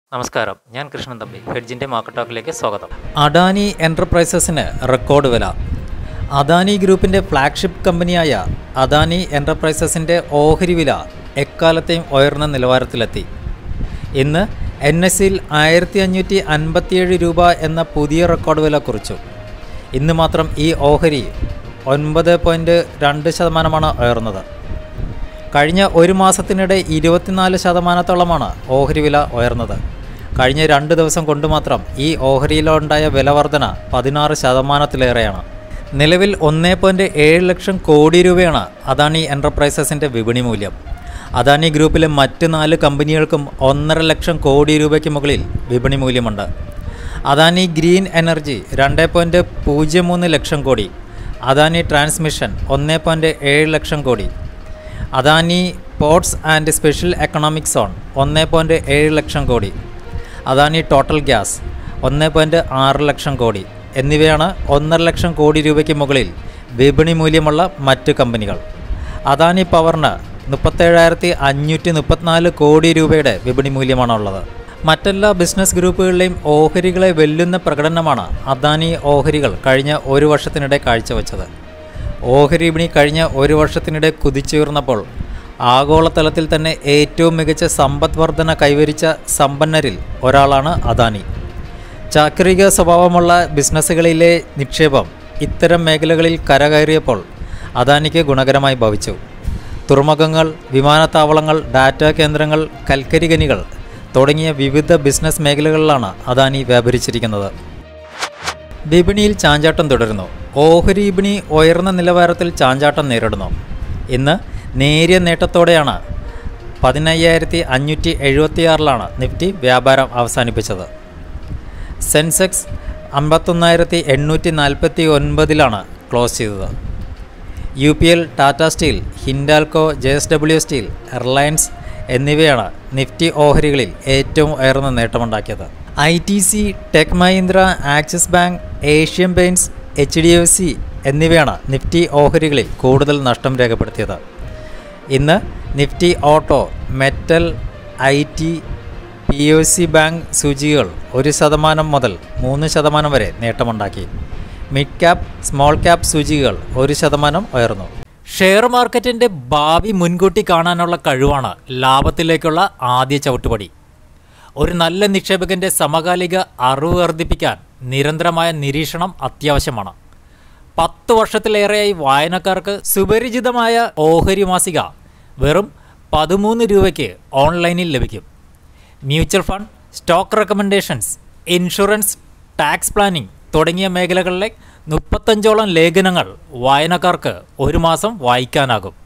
നമസ്കാരം ഞാൻ കൃഷ്ണൻ തമ്പി ഹെഡ്ജിൻ്റെ മാർക്കറ്റ് ടോക്കിലേക്ക് സ്വാഗതം അദാനി എൻ്റർപ്രൈസസിന് റെക്കോർഡ് വില അദാനി ഗ്രൂപ്പിൻ്റെ ഫ്ലാഗ്ഷിപ്പ് കമ്പനിയായ അദാനി എൻ്റർപ്രൈസസിൻ്റെ ഓഹരി വില എക്കാലത്തെയും ഉയർന്ന നിലവാരത്തിലെത്തി ഇന്ന് എൻ എസ് സിയിൽ ആയിരത്തി അഞ്ഞൂറ്റി അൻപത്തിയേഴ് രൂപ എന്ന പുതിയ റെക്കോർഡ് വില കുറിച്ചു ഇന്ന് മാത്രം ഈ ഓഹരി ഒൻപത് പോയിൻറ്റ് രണ്ട് ശതമാനമാണ് ഉയർന്നത് കഴിഞ്ഞ ഒരു മാസത്തിനിടെ ഇരുപത്തിനാല് ശതമാനത്തോളമാണ് ഓഹരി വില ഉയർന്നത് കഴിഞ്ഞ രണ്ട് ദിവസം കൊണ്ട് മാത്രം ഈ ഓഹരിയിലുണ്ടായ വില വർധന പതിനാറ് ശതമാനത്തിലേറെയാണ് നിലവിൽ ഒന്നേ പോയിൻറ്റ് ഏഴ് ലക്ഷം കോടി രൂപയാണ് അദാനി എൻ്റർപ്രൈസസിൻ്റെ വിപണി മൂല്യം അദാനി ഗ്രൂപ്പിലെ മറ്റ് നാല് കമ്പനികൾക്കും ഒന്നര ലക്ഷം കോടി രൂപയ്ക്ക് മുകളിൽ വിപണി മൂല്യമുണ്ട് അദാനി ഗ്രീൻ എനർജി രണ്ട് പോയിൻറ്റ് പൂജ്യം മൂന്ന് ലക്ഷം കോടി അദാനി ട്രാൻസ്മിഷൻ ഒന്ന് പോയിൻറ്റ് ഏഴ് lakh crore Adani ports and special economic zone ഒന്ന് പോയിൻറ്റ് ഏഴ് ലക്ഷം കോടി അദാനി ടോട്ടൽ ഗ്യാസ് ഒന്ന് പോയിൻറ്റ് ആറ് ലക്ഷം കോടി എന്നിവയാണ് ഒന്നര ലക്ഷം കോടി രൂപയ്ക്ക് മുകളിൽ വിപണി മൂല്യമുള്ള മറ്റ് കമ്പനികൾ അദാനി പവറിന് മുപ്പത്തേഴായിരത്തി അഞ്ഞൂറ്റി മുപ്പത്തിനാല് കോടി രൂപയുടെ വിപണി മൂല്യമാണുള്ളത് മറ്റെല്ലാ ബിസിനസ് ഗ്രൂപ്പുകളിലെയും ഓഹരികളെ വെല്ലുന്ന പ്രകടനമാണ് അദാനി ഓഹരികൾ കഴിഞ്ഞ ഒരു വർഷത്തിനിടെ കാഴ്ചവെച്ചത് ഓഹരി വിപണി കഴിഞ്ഞ ഒരു വർഷത്തിനിടെ കുതിച്ചുയർന്നപ്പോൾ ആഗോളതലത്തിൽ തന്നെ ഏറ്റവും മികച്ച സമ്പദ് വർധന കൈവരിച്ച സമ്പന്നരിൽ ഒരാളാണ് അദാനി ചാക്രിക സ്വഭാവമുള്ള ബിസിനസ്സുകളിലെ നിക്ഷേപം ഇത്തരം മേഖലകളിൽ കരകയറിയപ്പോൾ അദാനിക്ക് ഗുണകരമായി ഭവിച്ചു തുറമുഖങ്ങൾ വിമാനത്താവളങ്ങൾ ഡാറ്റാ കേന്ദ്രങ്ങൾ കൽക്കരി ഖനികൾ തുടങ്ങിയ വിവിധ ബിസിനസ് മേഖലകളിലാണ് അദാനി വ്യാപരിച്ചിരിക്കുന്നത് വിപണിയിൽ ചാഞ്ചാട്ടം തുടരുന്നു ഓഹരി വിപണി ഉയർന്ന നിലവാരത്തിൽ ചാഞ്ചാട്ടം നേരിടുന്നു ഇന്ന് നേരിയ നേട്ടത്തോടെയാണ് പതിനയ്യായിരത്തി അഞ്ഞൂറ്റി എഴുപത്തിയാറിലാണ് നിഫ്റ്റി വ്യാപാരം അവസാനിപ്പിച്ചത് സെൻസെക്സ് അമ്പത്തൊന്നായിരത്തി എണ്ണൂറ്റി നാൽപ്പത്തി ഒൻപതിലാണ് ക്ലോസ് ചെയ്തത് U P L Tata Steel Hindalco J S W Steel Reliance എന്നിവയാണ് നിഫ്റ്റി ഓഹരികളിൽ ഏറ്റവും ഉയർന്ന നേട്ടമുണ്ടാക്കിയത് I T C Tech Mahindra Axis Bank Asian Paints H D F C എന്നിവയാണ് നിഫ്റ്റി ഓഹരികളിൽ കൂടുതൽ നഷ്ടം രേഖപ്പെടുത്തിയത് ഇന്ന് Nifty auto metal I T P O C bank സൂചികകൾ ഒരു ശതമാനം മുതൽ മൂന്ന് ശതമാനം വരെ നേട്ടമുണ്ടാക്കി മിഡ് ക്യാപ് സ്മോൾ ക്യാപ് സൂചികകൾ ഒരു ശതമാനം ഉയർന്നു ഷെയർ മാർക്കറ്റിൻ്റെ ഭാവി മുൻകൂട്ടി കാണാനുള്ള കഴിവാണ് ലാഭത്തിലേക്കുള്ള ആദ്യ ചവിട്ടുപടി ഒരു നല്ല നിക്ഷേപകന്റെ സമകാലിക അറിവ് വർദ്ധിപ്പിക്കാൻ നിരന്തരമായ നിരീക്ഷണം അത്യാവശ്യമാണ് പത്ത് വർഷത്തിലേറെയായി വായനക്കാർക്ക് സുപരിചിതമായ ഓഹരി മാസിക വെറും പതിമൂന്ന് രൂപയ്ക്ക് ഓൺലൈനിൽ ലഭിക്കും mutual fund stock recommendations insurance tax planning തുടങ്ങിയ മേഖലകളിലെ മുപ്പത്തഞ്ചോളം ലേഖനങ്ങൾ വായനക്കാർക്ക് ഒരു മാസം വായിക്കാനാകും